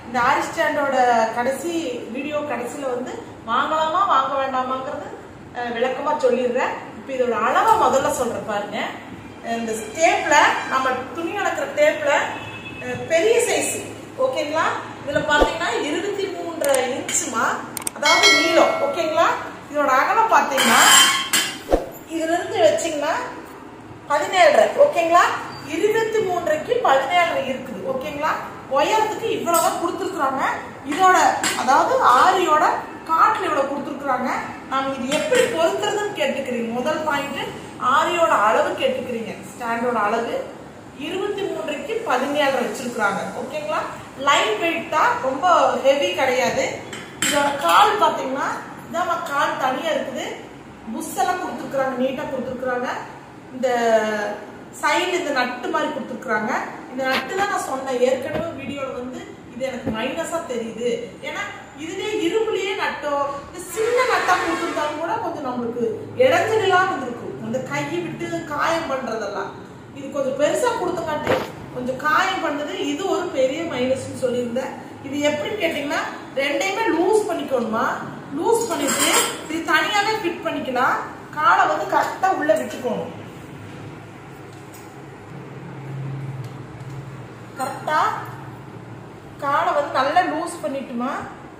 இந்த ஆரி ஸ்டாண்டோட கடைசி வீடியோ கடைசியில வந்து வாங்கலாமா வாங்க வேண்டாமாங்கிறது அஹ், விளக்கமா சொல்லிடுறேன் இப்போ இதோட அளவை முதல்ல சொல்றேன் பாருங்க இந்த டேப்ல நம்ம துணி அளக்கிற டேப்ல அஹ், பெரிய சைஸ் ஓகேங்களா இதுல பாத்தீங்கன்னா இருபத்தி மூன்றரை இன்ச்சுமா அதாவது நீளம் ஓகேங்களா இதோட அகலம் பாத்தீங்கன்னா இதுல இருந்து வச்சீங்கன்னா பதினேழரை ஓகேங்களா இருபத்தி மூன்றைக்கு பதினேழரை இருக்குது ஓகேங்களா உயரத்துக்கு இவ்வளவுதான் கொடுத்துருக்குறாங்க இதோட அதாவது ஆரியோட காட்டுல இவ்வளவு கொடுத்துருக்குறாங்க நாம இது எப்படி பொருத்துறதுன்னு கேட்டுக்கிறீங்க முதல் பாயிண்ட் ஆரியோட அளவு கேட்டுக்கிறீங்க ஸ்டாண்டோட அளவு இருபத்தி மூன்றைக்கு பதினேழரை வச்சிருக்கிறாங்க ஓகேங்களா லைட் வெயிட் தான் ரொம்ப ஹெவி கிடையாது இதோட கால் பாத்தீங்கன்னா இதான் கால் தனியா இருக்குது புஷ் எல்லாம் கொடுத்துருக்குறாங்க நீட்டா கொடுத்துருக்குறாங்க இந்த சைடு இந்த நட்டு மாதிரி கொடுத்துருக்குறாங்க இந்த நட்டு தான் நான் சொன்னேன் ஏற்கனவே வீடியோல வந்து இது எனக்கு மைனஸா தெரியுது ஏன்னா இதுலயே இரும்புலயே நட்டோ இந்த சின்ன நட்டா கொடுத்துருந்தாலும் கூட கொஞ்சம் நம்மளுக்கு இடைஞ்சல் இல்லாம இருந்திருக்கும் அந்த கையை விட்டு காயம் பண்றதெல்லாம் இது கொஞ்சம் பெருசா கொடுத்தங்காட்டி கொஞ்சம் காயம் பண்ணது இது ஒரு பெரிய மைனஸ்னு சொல்லியிருந்தேன் இது எப்படின்னு கேட்டீங்கன்னா ரெண்டையுமே லூஸ் பண்ணிக்கணுமா லூஸ் பண்ணிட்டு இது தனியாவே ஃபிட் பண்ணிக்கலாம் காலை வந்து கரெக்டா உள்ள விட்டுக்கணும் கரெக்டா காலை வந்து நல்லா லூஸ் பண்ணிட்டுமா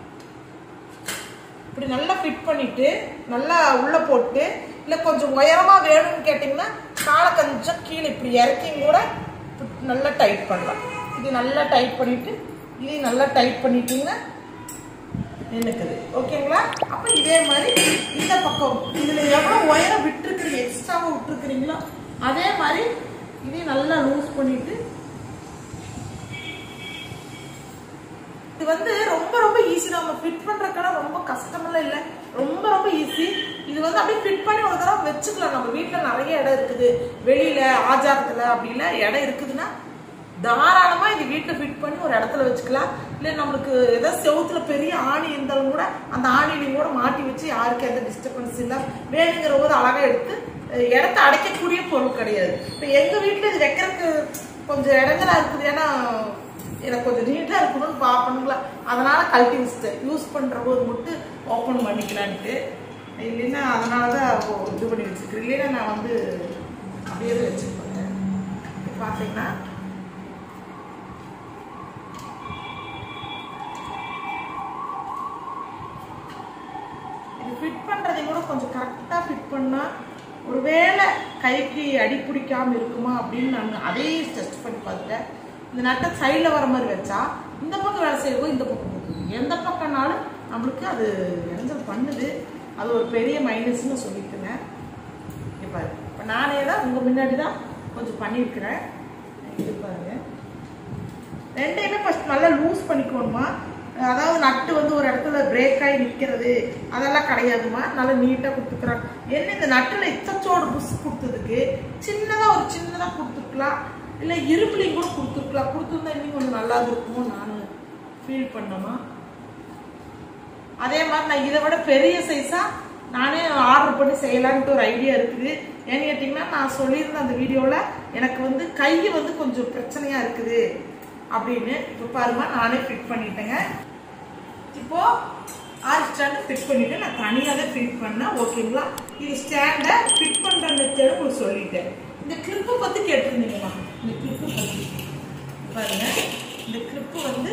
இப்படி நல்லா ஃபிட் பண்ணிட்டு நல்லா உள்ள போட்டு இல்ல கொஞ்சம் உயரமா வேணும்னு கேட்டீங்கன்னா காலை கொஞ்சம் கீழே இப்படி இறக்கியும் கூட இப்படி நல்லா டைட் பண்ணலாம் இது நல்லா டைட் பண்ணிட்டு இது நல்லா டைட் பண்ணிட்டீங்கன்னா நின்னுக்குது ஓகேங்களா அப்ப இதே மாதிரி இந்த பக்கம் இதுல எவ்வளவு உயரம் விட்டுருக்குறீங்க எக்ஸ்ட்ராவா விட்டுருக்குறீங்களோ அதே மாதிரி இதையும் நல்லா லூஸ் பண்ணிட்டு இது வந்து ரொம்ப ரொம்ப ஈஸி நம்ம ஃபிட் பண்றதுக்கெல்லாம் ரொம்ப கஷ்டமெல்லாம் இல்லை ரொம்ப ரொம்ப ஈஸி இது வந்து அப்படியே ஃபிட் பண்ணி ஒரு தடவை வச்சுக்கலாம் நம்ம வீட்டுல நிறைய இடம் இருக்குது வெளியில ஆஜாரத்துல அப்படிலாம் இடம் இருக்குதுன்னா தாராளமா இது வீட்டுல ஃபிட் பண்ணி ஒரு இடத்துல வச்சுக்கலாம் இல்ல நம்மளுக்கு ஏதாவது செவுத்துல பெரிய ஆணி இருந்தாலும் கூட அந்த ஆணிலையும் கூட மாட்டி வச்சு யாருக்கு எந்த டிஸ்டர்பன்ஸ் இல்லை வேணுங்கிற போது அழகா எடுத்து அஹ், இடத்த அடைக்கக்கூடிய பொருள் கிடையாது இப்ப எங்க வீட்டுல இது வைக்கிறதுக்கு கொஞ்சம் இடங்களா இருக்குது ஏன்னா எனக்கு கொஞ்சம் நீட்டா இருக்கணும்னு பார்ப்பணுங்களா அதனால கழட்டி வச்சுட்டேன் யூஸ் பண்ற போது மட்டும் ஓப்பன் பண்ணிக்கலான்ட்டு இல்லைன்னா அதனால தான் இது பண்ணி வச்சிருக்கேன் இல்லைன்னா நான் வந்து அப்படியே வச்சுருப்பேன் பார்த்தீங்கன்னா இது ஃபிட் பண்றதை கூட கொஞ்சம் கரெக்டாக ஃபிட் பண்ணா ஒருவேளை கைக்கு அடி பிடிக்காம இருக்குமா அப்படின்னு நான் அதையும் டெஸ்ட் பண்ணி பார்த்துட்டேன் இந்த நட்டை சைடில் வர மாதிரி வச்சா இந்த பக்கம் வேலை செய்யறதோ இந்த பக்கம் போகுது எந்த பக்கம்னாலும் நம்மளுக்கு அது இடைஞ்சல் பண்ணுது அது ஒரு பெரிய மைனஸ்னு சொல்லிட்டுங்க இப்போ இப்போ நானே தான் உங்கள் முன்னாடி தான் கொஞ்சம் பண்ணியிருக்கிறேன் இது பாருங்க ரெண்டையுமே ஃபர்ஸ்ட் நல்லா லூஸ் பண்ணிக்கணுமா அதாவது நட்டு வந்து ஒரு இடத்துல பிரேக் ஆகி நிற்கிறது அதெல்லாம் கிடையாதுமா நல்லா நீட்டாக கொடுத்துக்கிறாங்க என்ன இந்த நட்டில் இத்தச்சோடு புஷ் கொடுத்ததுக்கு சின்னதாக ஒரு சின்னதாக கொடுத்துருக்கலாம் இல்லை இரும்புலையும் கூட கொடுத்துருக்கலாம் கொடுத்துருந்தா இன்னும் கொஞ்சம் நல்லா இருக்குமோ நான் ஃபீல் பண்ணமா அதே மாதிரி நான் இதை விட பெரிய சைஸா நானே ஆர்டர் பண்ணி செய்யலான்ட்டு ஒரு ஐடியா இருக்குது ஏன்னு கேட்டிங்கன்னா நான் சொல்லியிருந்தேன் அந்த வீடியோவில் எனக்கு வந்து கை வந்து கொஞ்சம் பிரச்சனையா இருக்குது அப்படின்னு இப்போ பாருமா நானே ஃபிட் பண்ணிட்டேங்க இப்போ ஆறு ஸ்டாண்டு ஃபிட் பண்ணிட்டு நான் தனியாக தான் ஃபிட் பண்ணேன் ஓகேங்களா இது ஸ்டாண்டை ஃபிட் பண்ணுற மெத்தேடு உங்களுக்கு சொல்லிட்டேன் இந்த கிளிப்பை பற்றி கேட்டிருந்தீங்களா இந்த கிளிப்பு பற்றி பாருங்க இந்த கிளிப்பு வந்து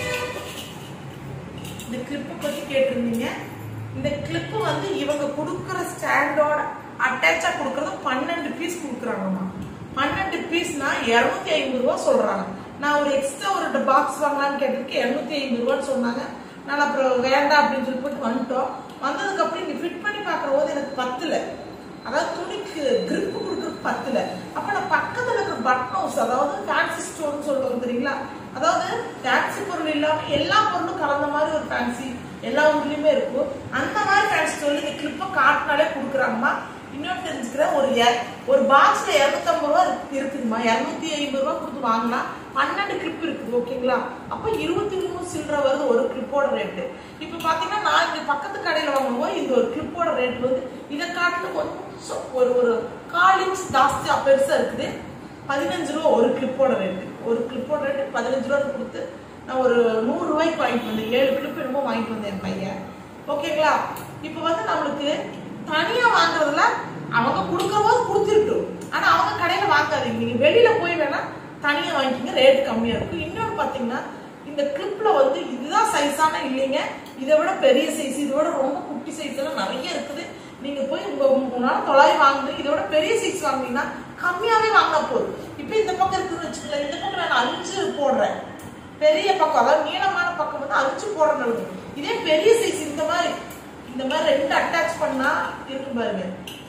இந்த கிளிப்பு பத்தி கேட்டிருந்தீங்க இந்த கிளிப்பு வந்து இவங்க கொடுக்குற ஸ்டாண்டோட அட்டாச்சா கொடுக்கறது பன்னெண்டு பீஸ் கொடுக்குறாங்கம்மா பன்னெண்டு பீஸ்னா இரநூத்தி ஐம்பது ரூபா சொல்றாங்க நான் ஒரு எக்ஸ்ட்ரா ஒரு பாக்ஸ் வாங்கலாம்னு கேட்டதுக்கு இரநூத்தி ஐம்பது ரூபான்னு சொன்னாங்க நான் அப்புறம் வேண்டாம் அப்படின்னு சொல்லி போட்டு வந்துட்டோம் வந்ததுக்கு அப்புறம் இங்க ஃபிட் பண்ணி பார்க்குற போது எனக்கு பத்துல அதாவது துணிக்கு grip கொடுக்குறது பத்துல அப்ப நான் பக்கத்துல இருக்கிற பட்டன் ஹவுஸ் அதாவது ஃபேன்சி ஸ்டோர்னு சொல்லுவாங்க தெரியுங்களா அதாவது ஃபேன்சி பொருள் இல்லாம எல்லா பொருளும் கலந்த மாதிரி ஒரு ஃபேன்சி எல்லா ஊர்லயுமே இருக்கும் அந்த மாதிரி ஃபேன்சி ஸ்டோர்ல இந்த கிளிப்பை காட்டினாலே கொடுக்குறாங்கம்மா இன்னொன்று தெரிஞ்சுக்கிறேன் ஒரு எ- ஒரு பாக்ஸ்ல இரநூத்தம்பது ரூபா இருக்கு- இருக்குதுமா இரநூத்தி ஐம்பது ரூபா கொடுத்து வாங்கலாம் பன்னெண்டு கிளிப் இருக்குது ஓகேங்களா அப்போ இருபத்தி மூணு சில்லற வருது ஒரு கிளிப்போட ரேட்டு இப்போ பார்த்தீங்கன்னா நான் இங்க பக்கத்து கடையில் வாங்கும்போது இந்த ஒரு கிளிப்போட ரேட் வந்து இதை காட்டிலும் கொஞ்சம் ஒரு ஒரு கால் இன்ச் ஜாஸ்தியா பெருசா இருக்குது பதினஞ்சு ரூபா ஒரு கிளிப்போட ரேட்டு ஒரு கிளிப்போட ரேட்டு பதினஞ்சு ரூபா கொடுத்து நான் ஒரு நூறு ரூபாய்க்கு வாங்கிட்டு வந்தேன் ஏழு கிளிப் என்னமோ வாங்கிட்டு வந்தேன் என் பையன் ஓகேங்களா இப்போ வந்து நம்மளுக்கு தனியா வாங்குறதுல அவங்க கொடுக்குற போது கொடுத்துருட்டும் ஆனா அவங்க கடையில வாங்காதீங்க நீங்க வெளியில போய் வேணா தனியா வாங்கிக்கிங்க ரேட் கம்மியா இருக்கும் இன்னொன்று பாத்தீங்கன்னா இந்த கிளிப்ல வந்து இதுதான் சைஸான இல்லைங்க இதை விட பெரிய சைஸ் இதை விட ரொம்ப குட்டி சைஸ் எல்லாம் நிறைய இருக்குது நீங்க போய் உங்க உங்களால தொள்ளாயிரம் வாங்குது இதோட பெரிய சைஸ் வாங்குனீங்கன்னா கம்மியாவே வாங்கினா போதும் இப்போ இந்த பக்கம் இருக்குதுன்னு வச்சுக்கல இந்த பக்கம் நான் அஞ்சு போடுறேன் பெரிய பக்கம் அதாவது நீளமான பக்கம் வந்து அஞ்சு போடுறது இதே பெரிய சைஸ் இந்த மாதிரி இந்த மாதிரி ரெண்டு அட்டாச் பண்ணா இருக்கு பாருங்க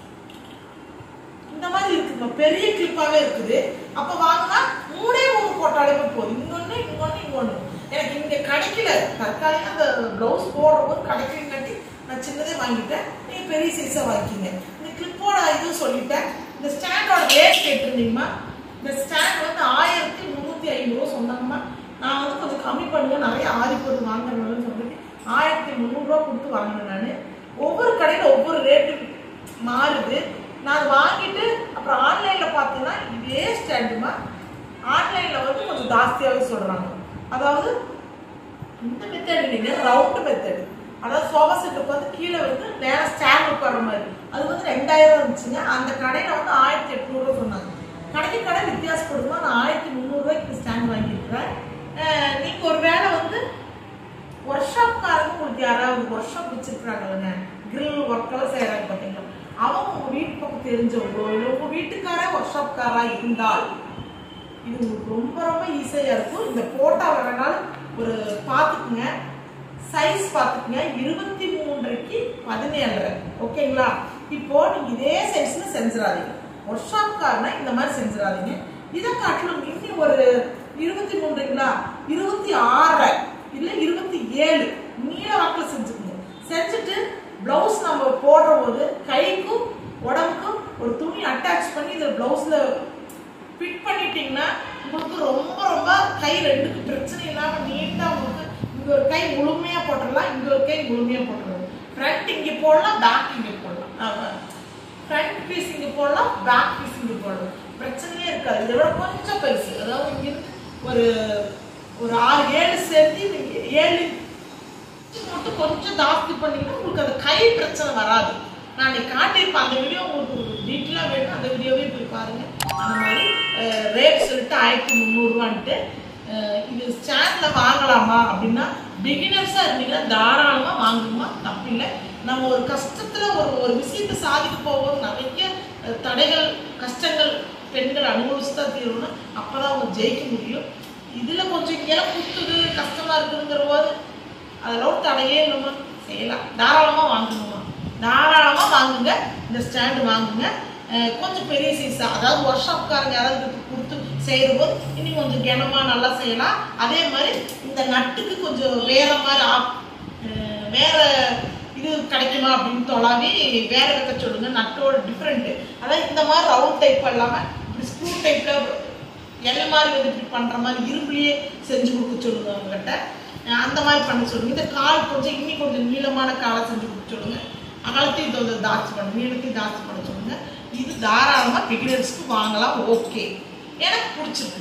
இந்த மாதிரி இருக்குங்க பெரிய கிளிப்பாவே இருக்குது அப்ப வாங்கினா மூணே மூணு போட்டாலே போதும் இன்னொன்னு இன்னொன்னு இன்னொன்னு எனக்கு இங்க கிடைக்கல தற்காலிக அந்த பிளவுஸ் போடும்போது கிடைக்கலங்காட்டி நான் சின்னதே வாங்கிட்டேன் நீங்க பெரிய சைஸா வாங்கிக்கிங்க இந்த கிளிப்போட இது சொல்லிட்டேன் இந்த ஸ்டாண்டோட ரேட் கேட்டிருந்தீங்கம்மா இந்த ஸ்டாண்ட் வந்து ஆயிரத்தி முந்நூத்தி ஐநூறு ரூபா சொன்னாங்கம்மா நான் வந்து கொஞ்சம் கம்மி பண்ணுங்க நிறைய ஆரி போட்டு வாங்குறேன்னு சொல்லிட்டு ஆயிரத்தி முந்நூறுரூவா கொடுத்து வாங்கினேன் நான் ஒவ்வொரு கடையில் ஒவ்வொரு ரேட்டு மாறுது நான் வாங்கிட்டு அப்புறம் ஆன்லைனில் பார்த்தீங்கன்னா இதே ஸ்டாண்டுமா ஆன்லைனில் வந்து கொஞ்சம் ஜாஸ்தியாகவே சொல்கிறாங்க அதாவது இந்த மெத்தட் இல்லைங்க ரவுண்ட் மெத்தட் அதாவது சோஃபா செட்டுக்கு வந்து கீழே வந்து நேரம் ஸ்டாண்ட் உட்கார மாதிரி அது வந்து ரெண்டாயிரம் இருந்துச்சுங்க அந்த கடையில் வந்து ஆயிரத்தி எட்நூறுவா சொன்னாங்க கடைக்கு கடை வித்தியாசப்படுமா நான் ஆயிரத்தி முந்நூறுரூவாய்க்கு ஸ்டாண்ட் வாங்கியிருக்கிறேன் அஹ் நீங்க ஒரு வேளை வந்து ஒர்க் ஷாப்காரங்க உங்களுக்கு யாராவது ஒர்க் ஷாப் வச்சிருக்காங்கல்லங்க கிரில் ஒர்க்கெல்லாம் செய்யறாங்க பார்த்தீங்களா அவங்க உங்க வீட்டு பக்கம் தெரிஞ்சவங்களோ இல்லை உங்க வீட்டுக்காரே ஒர்க் ஷாப்காரா இருந்தால் இது உங்களுக்கு ரொம்ப ரொம்ப ஈஸியா இருக்கும் இந்த போட்டா வேணாலும் ஒரு பார்த்துக்குங்க சைஸ் பார்த்துக்குங்க இருபத்தி மூன்றைக்கு பதினேழரை ஓகேங்களா இப்போ நீங்க இதே சைஸ்ல செஞ்சிடாதீங்க ஒர்க் ஷாப்காரனா இந்த மாதிரி செஞ்சிடாதீங்க இதை காட்டிலும் இன்னும் ஒரு இருபத்தி மூன்றுங்களா இருபத்தி ஆறரை இல்ல இருபத்தி ஏழு நீள வாக்கில் செஞ்சுக்கோங்க செஞ்சுட்டு பிளவுஸ் நம்ம போடுற போது கைக்கும் உடம்புக்கும் ஒரு துணி அட்டாச் பண்ணி இதில் பிளவுஸ்ல ஃபிட் பண்ணிட்டீங்கன்னா உங்களுக்கு ரொம்ப ரொம்ப கை ரெண்டுக்கு பிரச்சனை இல்லாம நீட்டா உங்களுக்கு இங்க ஒரு கை முழுமையா போட்டுடலாம் இங்க ஒரு கை முழுமையா போட்டுடலாம் ஃப்ரண்ட் இங்க போடலாம் பேக் இங்க போடலாம் ஃப்ரண்ட் பீஸ் இங்க போடலாம் பேக் பீஸ் இங்க போடலாம் பிரச்சனையே இருக்காது இதை விட கொஞ்சம் பெருசு அதாவது இங்க இருந்து ஒரு ஒரு ஆறு ஏழு சென்டி நீங்க ஏழு inch மட்டும் கொஞ்சம் ஜாஸ்தி பண்ணீங்கன்னா உங்களுக்கு அந்த கை பிரச்சனை வராது நான் இன்னைக்கு காட்டியிருப்பேன் அந்த வீடியோ உங்களுக்கு டீட்டெயிலாக வேணும் அந்த வீடியோவே போய் பாருங்க அந்த மாதிரி ரேட் சொல்லிட்டு ஆயிரத்தி முந்நூறுவான்ட்டு இது ஸ்டாண்டில் வாங்கலாமா அப்படின்னா பிகினர்ஸாக இருந்தீங்கன்னா தாராளமாக வாங்குமா தப்பில்லை நம்ம ஒரு கஷ்டத்தில் ஒரு ஒரு விஷயத்தை சாதிக்க போகும்போது நிறைய அஹ், தடைகள் கஷ்டங்கள் பெண்கள் அனுபவிச்சு தான் தீரணும் அப்போ தான் அவங்க ஜெயிக்க முடியும் இதில் கொஞ்சம் ஏன் குத்துது கஷ்டமாக இருக்குதுங்கிற போது அதெல்லாம் தடையே இல்லைம்மா செய்யலாம் தாராளமாக வாங்கணுமா தாராளமாக வாங்குங்க இந்த ஸ்டாண்டு வாங்குங்க அஹ் கொஞ்சம் பெரிய சைஸா அதாவது ஒர்க் ஷாப்காரங்க யாராவது கொடுத்து- கொடுத்து செய்கிற போது இன்னும் கொஞ்சம் கனமா நல்லா செய்யலாம் அதே மாதிரி இந்த நட்டுக்கு கொஞ்சம் வேற மாதிரி ஆப் அஹ் வேற இது கிடைக்குமா அப்படின்னு தொலாவி வேற வைக்க சொல்லுங்க நட்டோட டிஃப்ரெண்ட் அதாவது இந்த மாதிரி ரவுண்ட் டைப் இல்லாம இப்படி ஸ்க்ரூ டைப்ல எல் மாதிரி வந்து இப்படி பண்ற மாதிரி இரும்புலயே செஞ்சு கொடுக்க சொல்லுங்க அவங்ககிட்ட அஹ் அந்த மாதிரி பண்ண சொல்லுங்க இந்த கால் கொஞ்சம் இன்னி கொஞ்சம் நீளமான காலை செஞ்சு கொடுக்க சொல்லுங்க அகலத்தையும் இது வந்து தாட்சி பண்ண நீளத்தையும் தாட்சி பண்ண சொல்லுங்க இது தாராளமா பிகினர்ஸ்க்கு வாங்கலாம் ஓகே எனக்கு பிடிச்சிருக்கு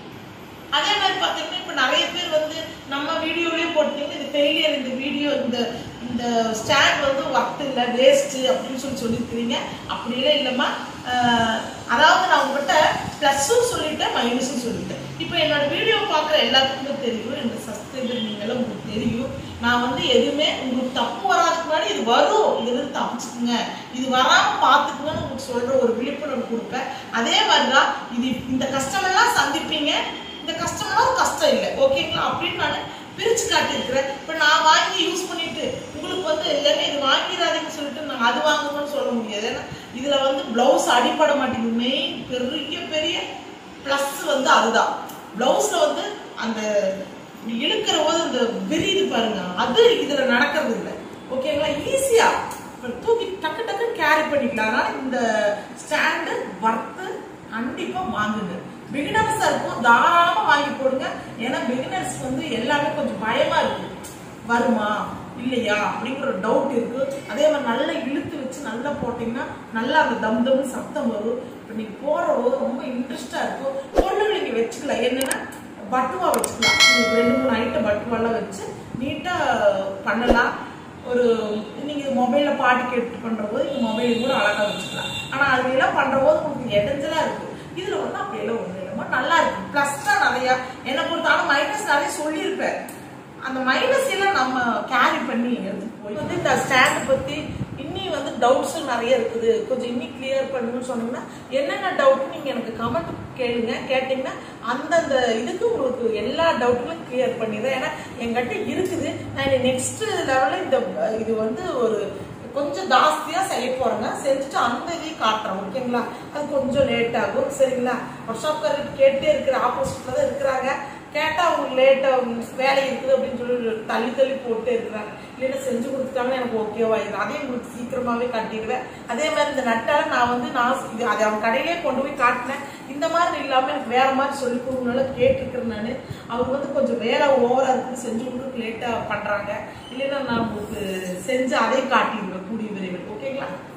அதே மாதிரி பார்த்தீங்கன்னா இப்போ நிறைய பேர் வந்து நம்ம வீடியோலயே போட்டீங்கன்னா இது ஃபெயிலியர் இந்த வீடியோ இந்த இந்த ஸ்டாண்ட் வந்து ஒர்த் இல்லை வேஸ்ட்டு அப்படின்னு சொல்லி சொல்லியிருக்கிறீங்க அப்படியெல்லாம் இல்லைம்மா ஆஹ் அதாவது நான் உங்ககிட்ட ப்ளஸ்ஸும் சொல்லிட்டேன் மைனஸும் சொல்லிட்டேன் இப்போ என்னோட வீடியோ பார்க்குற எல்லாத்துக்குமே தெரியும் இந்த சப்ஸ்கிரைபர் நீங்களும் உங்களுக்கு தெரியும் நான் வந்து எதுவுமே உங்களுக்கு தப்பு வராதுக்கு முன்னாடி இது வரும் இது வந்து தப்பிச்சுக்குங்க இது வராமல் பார்த்துக்குங்கன்னு உங்களுக்கு சொல்கிற ஒரு விழிப்புணர்வு கொடுப்பேன் அதே மாதிரி தான் இது இந்த கஷ்டமெல்லாம் சந்திப்பீங்க இந்த கஷ்டம்னா ஒரு கஷ்டம் இல்லை ஓகேங்களா அப்படின்னு நான் பிரிச்சு காட்டியிருக்கிறேன் இப்போ நான் வாங்கி யூஸ் பண்ணிட்டு உங்களுக்கு வந்து இல்லைன்னா இது வாங்கிடாதீங்கன்னு சொல்லிட்டு நான் அது வாங்குங்கன்னு சொல்ல முடியாது ஏன்னா இதுல வந்து பிளவுஸ் அடிப்பட மாட்டேங்குது மெயின் பெரிய பெரிய ப்ளஸ் வந்து அதுதான் பிளவுஸ்ல வந்து அந்த இப்படி இழுக்கிற போது அந்த விரியுது பாருங்க அது இதுல நடக்கிறது இல்லை ஓகேங்களா ஈஸியா இப்ப தூக்கி டக்கு டக்கு கேரி பண்ணிக்கலாம் அதனால இந்த ஸ்டாண்டு வர்த்து கண்டிப்பா வாங்குங்க பிகினர்ஸா இருக்கும் தாராளமா வாங்கி போடுங்க ஏன்னா பிகினர்ஸ் வந்து எல்லாமே கொஞ்சம் பயமா இருக்கு வருமா இல்லையா அப்படிங்கிற ஒரு டவுட் இருக்கு அதே மாதிரி நல்லா இழுத்து வச்சு நல்லா போட்டீங்கன்னா நல்லா அந்த தம் தம்னு சத்தம் வரும் இப்போ நீங்க போற போது ரொம்ப இன்ட்ரெஸ்டா இருக்கும் பொருள் நீங்க வச்சுக்கலாம் என்னன்னா பட்டுவா வச்சுக்கலாம் உங்களுக்கு ரெண்டு மூணு ஐட்டம் பட்டுவாலாம் வச்சு நீட்டாக பண்ணலாம் ஒரு நீங்க மொபைல்ல பாட்டு கேட்டு பண்ற போது நீங்க மொபைல் கூட அழகா வச்சுக்கலாம் ஆனா அது எல்லாம் பண்ற போது உங்களுக்கு இடைஞ்சலா இருக்கு இதுல வந்து அப்படியெல்லாம் ஒண்ணு இல்லைமா நல்லா இருக்கு பிளஸ் தான் நிறைய என்னை பொறுத்தாலும் மைனஸ் நிறைய சொல்லியிருப்பேன் அந்த மைனஸ் எல்லாம் நம்ம கேரி பண்ணி எடுத்துட்டு போய் வந்து இந்த ஸ்டாண்ட் பத்தி இன்னி வந்து டவுட்ஸ் நிறைய இருக்குது கொஞ்சம் இன்னி கிளியர் பண்ணணும்னு சொன்னீங்கன்னா என்னென்ன டவுட் நீங்க எனக்கு கமெண்ட் கேளுங்க கேட்டீங்கன்னா அந்தந்த இதுக்கு உங்களுக்கு எல்லா டவுட்டுகளும் கிளியர் பண்ணிடுறேன் ஏன்னா என்கிட்ட இருக்குது நான் நெக்ஸ்ட் லெவலில் இந்த இது வந்து ஒரு கொஞ்சம் ஜாஸ்தியா செய்ய போறேங்க செஞ்சுட்டு அந்த இதையும் காட்டுறேன் ஓகேங்களா அது கொஞ்சம் லேட் ஆகும் சரிங்களா ஒர்க் ஷாப் கேட்டே இருக்கிற ஆப்போசிட்ல தான் இருக்கிறாங்க கேட்டா அவங்க லேட்டா வேலை இருக்குது அப்படின்னு சொல்லி தள்ளி தள்ளி போட்டே இருக்கிறாங்க இல்லைன்னா செஞ்சு கொடுத்துட்டாங்கன்னா எனக்கு ஓகேவாயிடும் அதையும் உங்களுக்கு சீக்கிரமாவே காட்டிடுவேன் அதே மாதிரி இந்த நட்டால நான் வந்து நான் இது அதை அவன் கடையிலே கொண்டு போய் காட்டினேன் இந்த மாதிரி இல்லாம எனக்கு வேற மாதிரி சொல்லி கொடுங்கனால கேட்டிருக்கிறேன் நான் அவங்க வந்து கொஞ்சம் வேலை ஓவரா இருக்குது செஞ்சு கொடுக்க லேட்டா பண்றாங்க இல்லைன்னா நான் உங்களுக்கு செஞ்சு அதையும் காட்டிடுவேன் கூடிய விரைவில் ஓகேங்களா